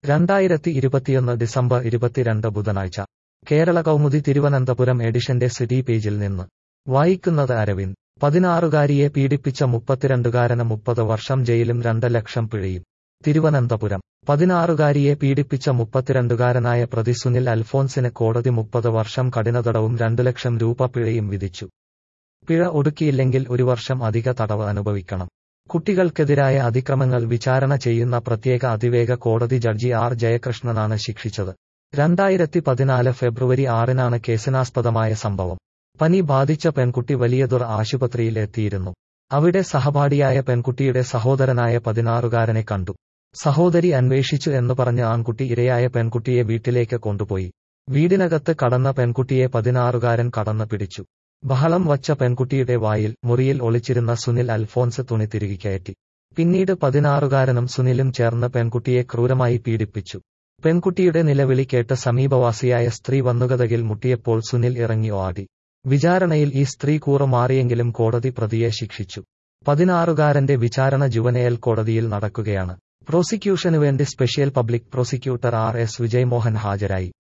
രണ്ടായിരത്തി ഇരുപത്തിയൊന്ന് ഡിസംബർ ഇരുപത്തിരണ്ട് ബുധനാഴ്ച കേരള കൗമുദി തിരുവനന്തപുരം എഡിഷന്റെ സിറ്റി പേജിൽ നിന്ന് വായിക്കുന്നത് അരവിന്ദ് പതിനാറുകാരിയെ പീഡിപ്പിച്ച മുപ്പത്തിരണ്ടുകാരന് മുപ്പത് വർഷം ജയിലും രണ്ട് ലക്ഷം പിഴയും തിരുവനന്തപുരം പതിനാറുകാരിയെ പീഡിപ്പിച്ച മുപ്പത്തിരണ്ടുകാരനായ പ്രതി സുനിൽ അൽഫോൻസിന് കോടതി മുപ്പത് വർഷം കഠിനതടവും രണ്ടു ലക്ഷം രൂപ പിഴയും വിധിച്ചു പിഴ ഒടുക്കിയില്ലെങ്കിൽ ഒരു വർഷം അധിക തടവ് അനുഭവിക്കണം കുട്ടികൾക്കെതിരായ അതിക്രമങ്ങൾ വിചാരണ ചെയ്യുന്ന പ്രത്യേക അതിവേഗ കോടതി ജഡ്ജി ആർ ജയകൃഷ്ണനാണ് ശിക്ഷിച്ചത് രണ്ടായിരത്തി പതിനാല് ഫെബ്രുവരി ആറിനാണ് കേസിനാസ്പദമായ സംഭവം പനി ബാധിച്ച പെൺകുട്ടി വലിയതുർ ആശുപത്രിയിൽ എത്തിയിരുന്നു അവിടെ സഹപാഠിയായ പെൺകുട്ടിയുടെ സഹോദരനായ പതിനാറുകാരനെ കണ്ടു സഹോദരി അന്വേഷിച്ചു എന്ന് പറഞ്ഞ് ആൺകുട്ടി ഇരയായ പെൺകുട്ടിയെ വീട്ടിലേക്ക് കൊണ്ടുപോയി വീടിനകത്ത് കടന്ന പെൺകുട്ടിയെ പതിനാറുകാരൻ കടന്നു പിടിച്ചു ബഹളം വച്ച പെൺകുട്ടിയുടെ വായിൽ മുറിയിൽ ഒളിച്ചിരുന്ന സുനിൽ അൽഫോൻസ് തുണി തിരികെ കയറ്റി പിന്നീട് പതിനാറുകാരനും സുനിലും ചേർന്ന് പെൺകുട്ടിയെ ക്രൂരമായി പീഡിപ്പിച്ചു പെൺകുട്ടിയുടെ നിലവിളി കേട്ട് സമീപവാസിയായ സ്ത്രീ വന്നുകതകിൽ മുട്ടിയപ്പോൾ സുനിൽ ഇറങ്ങി ഓടി വിചാരണയിൽ ഈ സ്ത്രീ കൂറുമാറിയെങ്കിലും കോടതി പ്രതിയെ ശിക്ഷിച്ചു പതിനാറുകാരന്റെ വിചാരണ ജുവനയൽ കോടതിയിൽ നടക്കുകയാണ് പ്രോസിക്യൂഷനുവേണ്ടി special public prosecutor R S Vijaymohan ഹാജരായി